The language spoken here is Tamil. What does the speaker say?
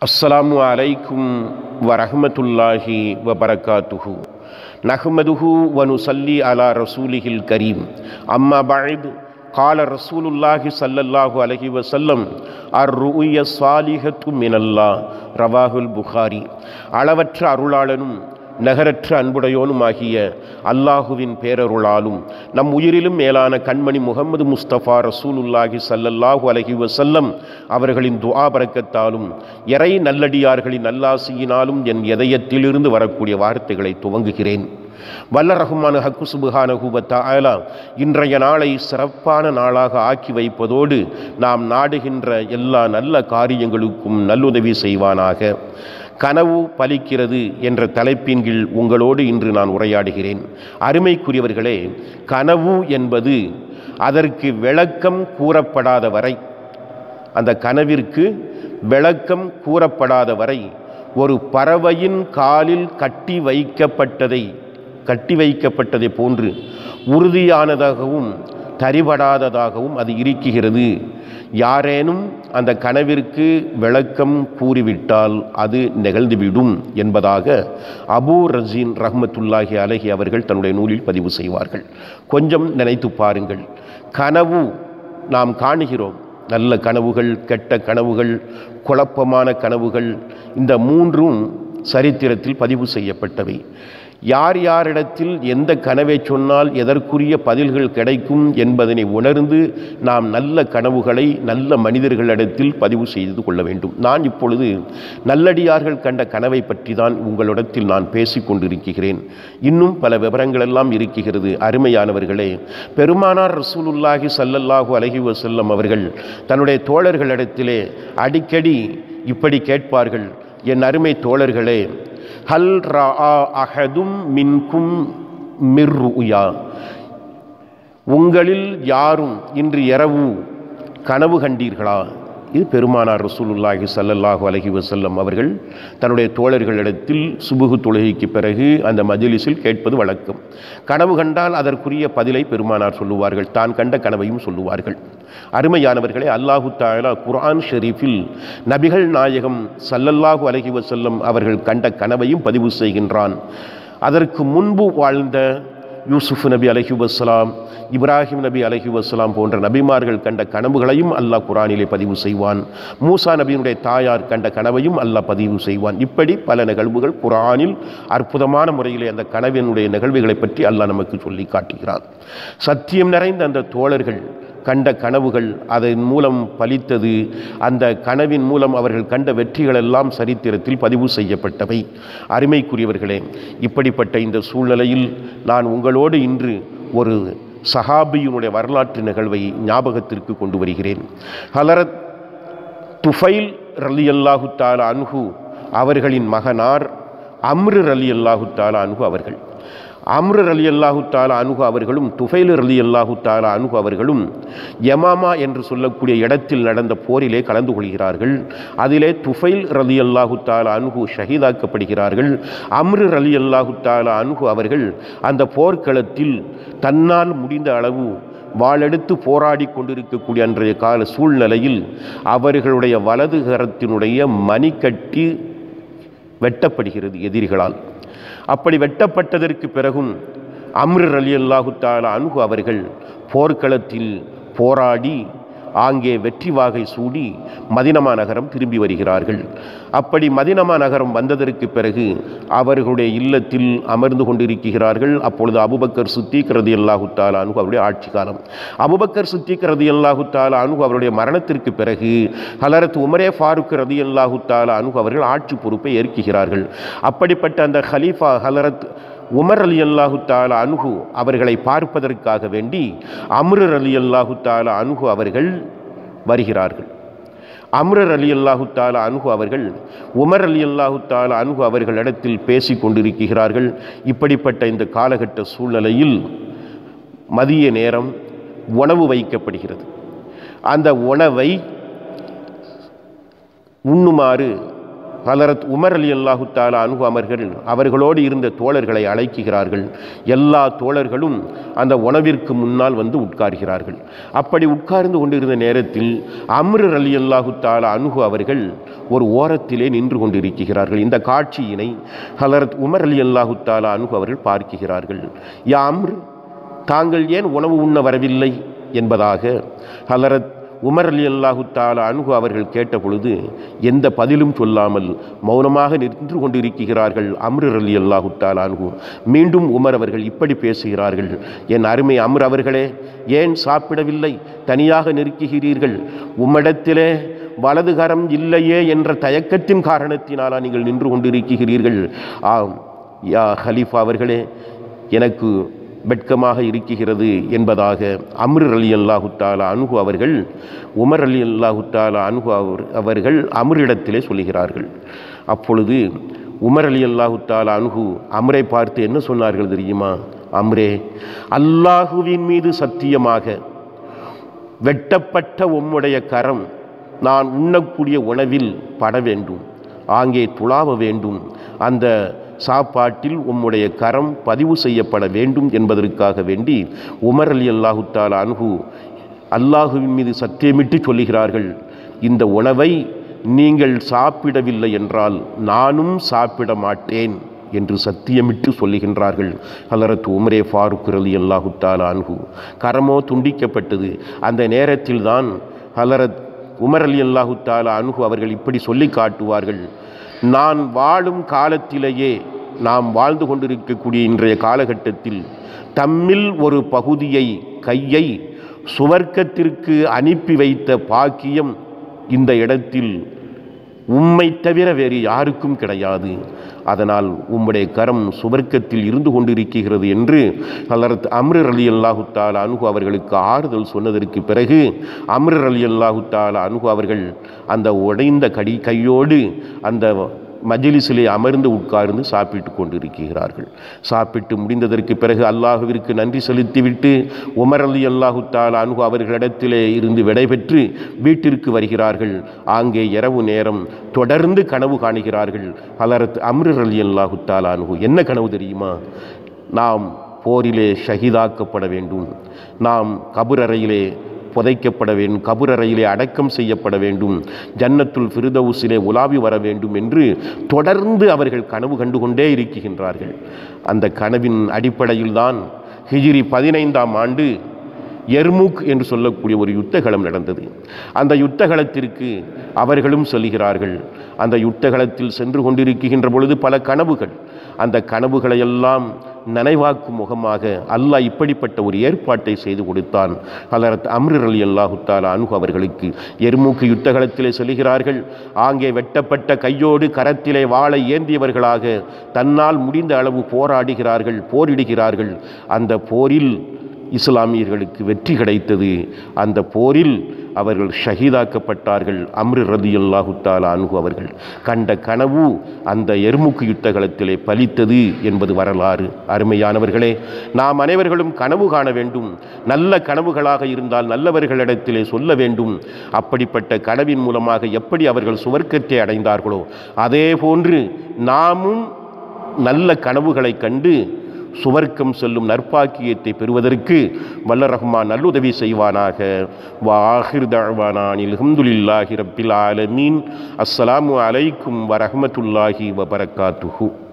அஸ்ஸலாமு அலைக்கும் வரஹ்மத்துல்லாஹி வபரகாத்துஹு நஹ்மதுஹு வனுசல்லி அலா ரசூலிஹில் கரீம் அம்மா பஅத் கால ரசூலுல்லாஹி ஸல்லல்லாஹு அலைஹி வஸல்லம் அர் ருய சாலிஹத்து மினல்லாஹ் ரவாஹுல் புகாரி அளவற்ற அருளாளனும் நகரற்ற அன்புடையோனுமாகிய அல்லாஹுவின் பேரருளாலும் நம் உயிரிலும் மேலான கண்மணி முகமது முஸ்தபா ரசூலுல்லாஹி ஸல்லல்லாஹு அலைஹி வஸல்லம் அவர்களின் துஆ பரக்கத்தாலும் இறை நல்லடியார்களின் நல்லாசியினாலும் என் இதயத்திலிருந்து வரக்கூடிய வார்த்தைகளை துவங்குகிறேன் வல்ல ரஹ்மான் ஹக்கு சுபுஹானஹு வ தஆலா இன்றைய நாளை சிறப்பான நாளாக ஆக்கி வைப்பதோடு நாம் நாடுகின்ற எல்லா நல்ல காரியங்களுக்கும் நல்லுதவி செய்வானாக கனவு பலிக்கிறது என்ற தலைப்பின் கீழ் உங்களோடு இன்று நான் உரையாடுகிறேன் அருமைக்குரியவர்களே கனவு என்பது அதற்கு விளக்கம் கூறப்படாத வரை அந்த கனவிற்கு விளக்கம் கூறப்படாத வரை ஒரு பறவையின் காலில் கட்டி வைக்கப்பட்டதை கட்டி வைக்கப்பட்டதை போன்று உறுதியானதாகவும் தரிபடாததாகவும் அது இருக்குகிறது யாரேனும் அந்த கனவிற்கு விளக்கம் கூறிவிட்டால் அது நிகழ்ந்துவிடும் என்பதாக அபூ ரஜீன் ரஹ்மத்துல்லாஹி அலஹி அவர்கள் தன்னுடைய நூலில் பதிவு செய்வார்கள் கொஞ்சம் நினைத்து பாருங்கள் கனவு நாம் காணுகிறோம் நல்ல கனவுகள் கெட்ட கனவுகள் குழப்பமான கனவுகள் இந்த மூன்றும் சரித்திரத்தில் பதிவு செய்யப்பட்டவை யார் யாரிடத்தில் எந்த கனவை சொன்னால் எதற்குரிய பதில்கள் கிடைக்கும் என்பதனை உணர்ந்து நாம் நல்ல கனவுகளை நல்ல மனிதர்களிடத்தில் பதிவு செய்து கொள்ள வேண்டும் நான் இப்பொழுது நல்லடியார்கள் கண்ட கனவை பற்றி தான் உங்களிடத்தில் நான் பேசிக் கொண்டிருக்கிறேன் இன்னும் பல விவரங்கள் எல்லாம் இருக்கிறது அருமையானவர்களே பெருமானார் ரசூலுல்லாஹி சல்லல்லாஹு அலஹி வசல்லம் அவர்கள் தன்னுடைய தோழர்களிடத்திலே அடிக்கடி இப்படி கேட்பார்கள் என் அருமை தோழர்களே ஹல் ரா அஹதும் மின்கும் மிர்ருயா உங்களில் யாரும் இன்று இரவு கனவு கண்டீர்களா இது பெருமானார் ரசூலுல்லாஹி சல்லல்லாஹு அலஹி வசல்லம் அவர்கள் தன்னுடைய தோழர்களிடத்தில் சுபுகு தொழுகைக்கு பிறகு அந்த மஜிலிஸில் கேட்பது வழக்கம் கனவு கண்டால் அதற்குரிய பதிலை பெருமானார் சொல்லுவார்கள் தான் கண்ட கனவையும் சொல்லுவார்கள் அருமையானவர்களே அல்லாஹு தாலா குர்ஆன் ஷெரீஃபில் நபிகள் நாயகம் சல்லல்லாஹு அலஹி வசல்லம் அவர்கள் கண்ட கனவையும் பதிவு செய்கின்றான் அதற்கு முன்பு வாழ்ந்த யூசுஃப் நபி அலஹி வஸ்லாம் இப்ராஹிம் நபி அலஹி வஸ்லாம் போன்ற நபிமார்கள் கண்ட கனவுகளையும் அல்லாஹ் குரானிலே பதிவு செய்வான் மூசா நபியினுடைய தாயார் கண்ட கனவையும் அல்லாஹ் பதிவு செய்வான் இப்படி பல நிகழ்வுகள் குரானில் அற்புதமான முறையிலே அந்த கனவினுடைய நிகழ்வுகளை பற்றி அல்லாஹ் நமக்கு சொல்லி காட்டுகிறான் சத்தியம் நிறைந்த அந்த தோழர்கள் கண்ட கனவுகள் அதன் மூலம் பலித்தது அந்த கனவின் மூலம் அவர்கள் கண்ட வெற்றிகள் எல்லாம் சரித்திரத்தில் பதிவு செய்யப்பட்டவை அருமைக்குரியவர்களே இப்படிப்பட்ட இந்த சூழ்நிலையில் நான் உங்களோடு இன்று ஒரு சஹாபியினுடைய வரலாற்று நிகழ்வை ஞாபகத்திற்கு கொண்டு வருகிறேன் ஹலரத் துஃபைல் ரலி அல்லாஹு தாலா அன்ஹு அவர்களின் மகனார் அம்ரு ரலி அல்லாஹு தாலா அன்ஹு அவர்கள் அம்ரு அலி அல்லாஹு தாலா அணுகு அவர்களும் துஃபைலு அலி அல்லாஹு தாலா அணுகு அவர்களும் யமாமா என்று சொல்லக்கூடிய இடத்தில் நடந்த போரிலே கலந்து கொள்கிறார்கள் அதிலே துஃபைல் ரலி அல்லாஹு தாலா அணுகு ஷஹீதாக்கப்படுகிறார்கள் அம்ரு அலி அல்லாஹு தாலா அணுகு அவர்கள் அந்த போர்க்களத்தில் தன்னால் முடிந்த அளவு வாளெடுத்து போராடி கொண்டிருக்கக்கூடிய அன்றைய கால சூழ்நிலையில் அவர்களுடைய வலது கரத்தினுடைய மணிக்கட்டி வெட்டப்படுகிறது எதிரிகளால் அப்படி வெட்டப்பட்டதற்கு பிறகும் அம்ரு அலி அல்லாஹு தாலா அன்ஹு அவர்கள் போர்க்களத்தில் போராடி ஆங்கே வெற்றி வாகை சூடி மதினமா நகரம் திரும்பி வருகிறார்கள் அப்படி மதினமா நகரம் வந்ததற்கு பிறகு அவர்களுடைய இல்லத்தில் அமர்ந்து கொண்டிருக்கிறார்கள் அப்பொழுது அபுபக்கர் சித்திக் ரதி அல்லாஹு தாலா அனுகு அவருடைய ஆட்சி காலம் அபுபக்கர் சித்திக் ரதி அல்லாஹு தாலா அனுகு அவருடைய மரணத்திற்கு பிறகு ஹலரத் உமரே ஃபாருக் ரதி அல்லாஹு தாலா அனுகு அவர்கள் ஆட்சி பொறுப்பை ஏற்கிறார்கள் அப்படிப்பட்ட அந்த ஹலீஃபா ஹலரத் உமர் அலி அல்லாஹு தாலா அனுகு அவர்களை பார்ப்பதற்காக வேண்டி அம்ரர் அலி அல்லாஹு தாலா அனுகு அவர்கள் வருகிறார்கள் அம்ரர் அலி அல்லாஹு தாலா அனுகு அவர்கள் உமர் அலி அல்லாஹு தாலா அனுகு அவர்களிடத்தில் பேசி கொண்டிருக்கிறார்கள் இப்படிப்பட்ட இந்த காலகட்ட சூழ்நிலையில் மதிய நேரம் உணவு வைக்கப்படுகிறது அந்த உணவை உண்ணுமாறு ஹலரத் உமர் அலி அல்லாஹு தாலா அன்ஹு அமர்கள் அவர்களோடு இருந்த தோழர்களை அழைக்கிறார்கள் எல்லா தோழர்களும் அந்த உணவிற்கு முன்னால் வந்து உட்கார்கிறார்கள் அப்படி உட்கார்ந்து கொண்டிருந்த நேரத்தில் அம்ரு அலி அல்லாஹு தாலா அன்ஹு அவர்கள் ஒரு ஓரத்திலே நின்று கொண்டிருக்கிறார்கள் இந்த காட்சியினை ஹலரத் உமர் அலி அல்லாஹு தாலா அன்ஹு அவர்கள் பார்க்கிறார்கள் யா அம்ரு தாங்கள் ஏன் உணவு உண்ண வரவில்லை என்பதாக ஹலரத் உமர் அலி அல்லாஹு தாலா அன்ஹு அவர்கள் கேட்ட பொழுது எந்த பதிலும் சொல்லாமல் மௌனமாக நின்று கொண்டிருக்கிறார்கள் அம்ரு அலி அல்லாஹு தாலா அன்ஹு மீண்டும் உமர் அவர்கள் இப்படி பேசுகிறார்கள் என் அருமை அம்ர் அவர்களே ஏன் சாப்பிடவில்லை தனியாக நெருக்குகிறீர்கள் உம்மிடத்திலே வலதுகரம் இல்லையே என்ற தயக்கத்தின் காரணத்தினாலா நீங்கள் நின்று கொண்டிருக்கிறீர்கள் ஆம் யா ஹலீஃபா அவர்களே எனக்கு வெட்கமாக இருக்கிறது என்பதாக அம்ரு அலி அல்லாஹு தாலா அனுகு அவர்கள் உமர் அலி அல்லாஹு தாலா அனுகு அவர் அவர்கள் அமரிடத்திலே சொல்லுகிறார்கள் அப்பொழுது உமர் அலி அல்லாஹு தாலா அனுகு அம்ரை பார்த்து என்ன சொன்னார்கள் தெரியுமா அம்ரே அல்லாஹுவின் மீது சத்தியமாக வெட்டப்பட்ட உம்முடைய கரம் நான் உண்ணக்கூடிய உணவில் பட வேண்டும் ஆங்கே துளாவ வேண்டும் அந்த சாப்பாட்டில் உம்முடைய கரம் பதிவு செய்யப்பட வேண்டும் என்பதற்காக வேண்டி உமர் அலி அல்லாஹு தாலா அன்ஹு அல்லாஹுவின் மீது சத்தியமிட்டு சொல்லுகிறார்கள் இந்த உணவை நீங்கள் சாப்பிடவில்லை என்றால் நானும் சாப்பிட மாட்டேன் என்று சத்தியமிட்டு சொல்லுகின்றார்கள் ஹலரத் உமரே ஃபாருக் அலி அல்லாஹு தாலா அன்ஹு கரமோ துண்டிக்கப்பட்டது அந்த நேரத்தில் தான் ஹலரத் உமர் அலி அல்லாஹு தாலா அன்ஹு அவர்கள் இப்படி சொல்லி காட்டுவார்கள் நான் வாழும் காலத்திலேயே நாம் வாழ்ந்து கொண்டிருக்கக்கூடிய இன்றைய காலகட்டத்தில் தம்மில் ஒரு பகுதியை கையை சுவர்க்கத்திற்கு அனுப்பி வைத்த பாக்கியம் இந்த இடத்தில் உம்மை தவிர வேறு யாருக்கும் கிடையாது அதனால் உம்முடைய கரம் சுவர்க்கத்தில் இருந்து கொண்டிருக்கிறது என்று ஹலரத் அம்ரர் அலி அல்லாஹு தாலா அனுகு அவர்களுக்கு ஆறுதல் சொன்னதற்கு பிறகு அம்ரர் அலி அல்லாஹு தாலா அனுகு அவர்கள் அந்த உடைந்த கடி கையோடு அந்த மஜிலிஸிலே அமர்ந்து உட்கார்ந்து சாப்பிட்டு கொண்டிருக்கிறார்கள் சாப்பிட்டு முடிந்ததற்கு பிறகு அல்லாஹுவிற்கு நன்றி செலுத்திவிட்டு உமர் அலி அல்லாஹு தாலா அனுகு அவர்களிடத்திலே இருந்து விடைபெற்று வீட்டிற்கு வருகிறார்கள் ஆங்கே இரவு நேரம் தொடர்ந்து கனவு காணுகிறார்கள் ஹலரத் அம்ரு அலி அல்லாஹு தாலா அனுகு என்ன கனவு தெரியுமா நாம் போரிலே ஷஹீதாக்கப்பட வேண்டும் நாம் கபுரறையிலே புதைக்கப்பட வேண்டும் கபுரறையிலே அடக்கம் செய்யப்பட வேண்டும் ஜன்னத்துல் ஃபிருதவுஸிலே உலாவி வர வேண்டும் என்று தொடர்ந்து அவர்கள் கனவு கண்டு கொண்டே இருக்கின்றார்கள் அந்த கனவின் அடிப்படையில்தான் ஹிஜிரி பதினைந்தாம் ஆண்டு எர்முக் என்று சொல்லக்கூடிய ஒரு யுத்தகலம் நடந்தது அந்த யுத்தகலத்திற்கு அவர்களும் சொல்லுகிறார்கள் அந்த யுத்தகலத்தில் சென்று கொண்டிருக்கின்ற பொழுது பல கனவுகள் அந்த கனவுகளையெல்லாம் நனைவாக்கும் முகமாக அல்லாஹ் இப்படிப்பட்ட ஒரு ஏற்பாட்டை செய்து கொடுத்தான் ஹலரத் அம்ரு அலி அல்லாஹு தாலா அனுகு அவர்களுக்கு எருமூக்கு யுத்தகலத்திலே செல்கிறார்கள் ஆங்கே வெட்டப்பட்ட கையோடு கரத்திலே வாளை ஏந்தியவர்களாக தன்னால் முடிந்த அளவு போராடுகிறார்கள் போரிடுகிறார்கள் அந்த போரில் இஸ்லாமியர்களுக்கு வெற்றி கிடைத்தது அந்த போரில் அவர்கள் ஷஹீதாக்கப்பட்டார்கள் அம்ரு ரதி அல்லாஹு தாலா அனுகு அவர்கள் கண்ட கனவு அந்த எருமுக்கு யுத்தகலத்திலே பலித்தது என்பது வரலாறு அருமையானவர்களே நாம் அனைவர்களும் கனவு காண வேண்டும் நல்ல கனவுகளாக இருந்தால் நல்லவர்களிடத்திலே சொல்ல வேண்டும் அப்படிப்பட்ட கனவின் மூலமாக எப்படி அவர்கள் சுவர்க்கத்தை அடைந்தார்களோ அதே போன்று நாமும் நல்ல கனவுகளை கண்டு சுவர்க்கம் செல்லும் நற்பாக்கியத்தை பெறுவதற்கு வல்ல ரஹ்மான் நல்லுதவி செய்வானாக வாஹிர் தழ்வானானில் ஹம்துலில்லாஹி ரப்பில் ஆலமீன் அஸ்ஸலாமு அலைக்கும் வரஹ்மத்துல்லாஹி வபரகாத்துஹு